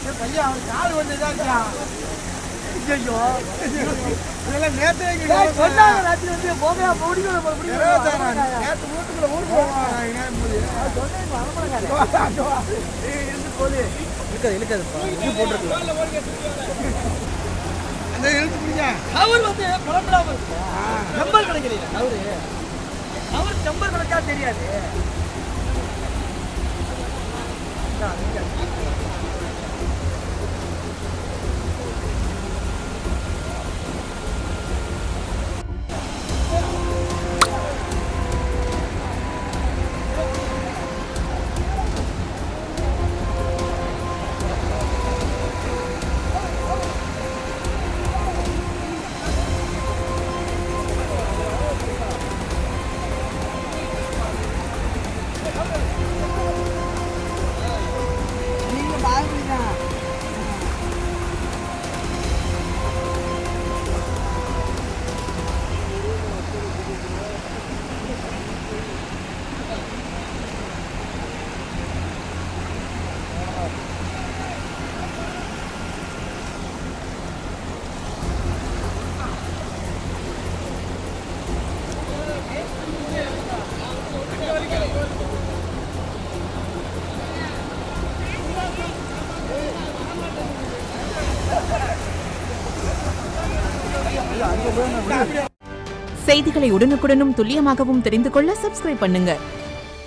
பையன் அவன் கால் வந்து இதாச்சா ஐயோ இதெல்லாம் நேத்தே இங்க டேய், சொன்னாங்க ராத்திரி வந்து போகையா முடிக்கல இருபத்தாறாம் நேத்து வீட்டுக்குள்ள ஊருக்கு போவாங்க எங்கேயாவது போய். இழுக்காது இழுக்காதுப்பா இது போட்டிருக்கு அந்த இழுத்து பிடிங்க அவர் வந்து புலம்பலாம இருக்கு நம்பர் கிடைக்கல அவரு அவர் நம்பர் கிடைச்சா தெரியாது நீங்க பாருங்க செய்திகளை உடனுக்குடனும் துல்லியமாகவும் தெரிந்து கொள்ள சப்ஸ்கிரைப் பண்ணுங்க